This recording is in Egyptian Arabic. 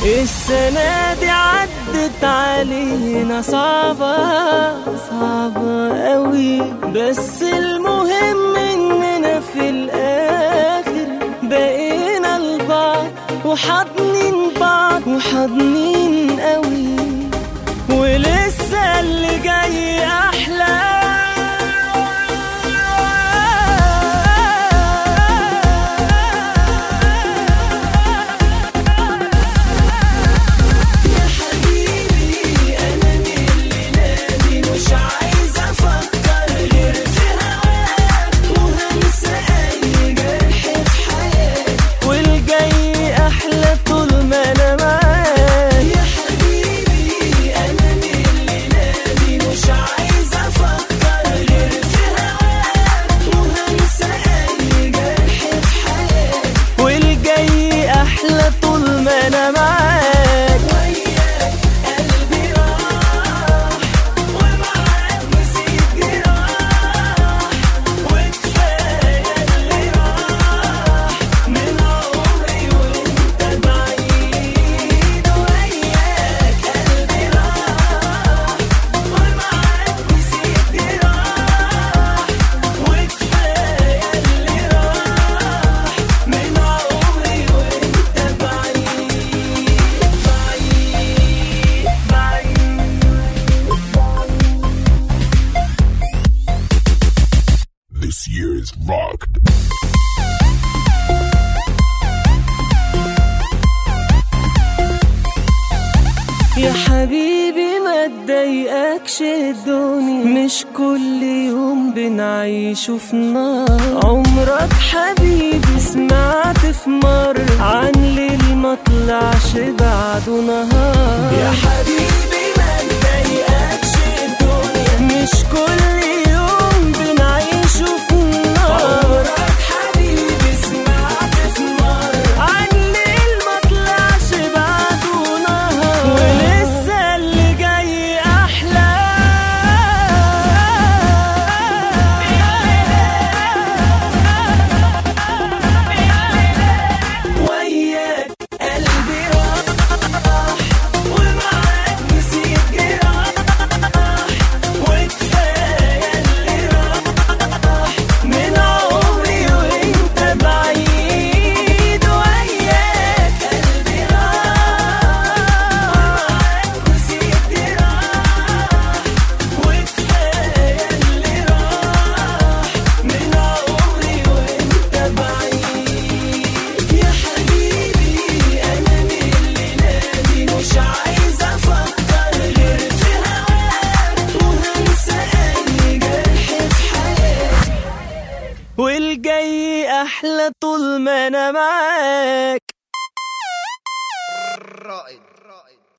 السنة دي عدت علينا صعبة صعبة قوي بس المهم اننا في الاخر بقينا لبعض وحاضنين بعض وحاضنين قوي ولسه اللي جاي احلى يا حبيبي انا من الليله مش عايز افكر غير في هواك وهنسى اي جرح في حياتي والجاي احلى طول ما انا معاك يا حبيبي انا من الليله مش عايز افكر غير في هواك وهنسى اي جرح في حياتي والجاي احلى طول ما انا معاك وياك قلبي راح ومعاك نسيت جراح وكفايه اللي راح من عمري وانت بعيد وياك قلبي راح ومعاك نسيت جراح وكفايه اللي راح من عمري وانت بعيد This year is rocked. يا حبيبي ما تضايقكش الدنيا مش كل يوم بنعيشه في نار عمرك حبيبي سمعت في مرة عن ليل ما طلعش بعده نهار يا حبيبي ما تضايقكش الدنيا مش كل يوم بنعيشه في نار عمرك حبيبي سمعت في مرة عن ليل ما طلعش بعده نهار ولسه اللي جاي احلى وياك قلبي راح ومعاك نسيت جراح وكفايه اللي راح من عمري وانت بعيد وياك قلبي راح ومعاك نسيت جراح وكفايه اللي راح من عمري وانت بعيد يا حبيبي انا من الليله دي مش عايز افكر غير في هواك وهنسى اي جرح في حياتي والجاي احلى طول ما انا معاك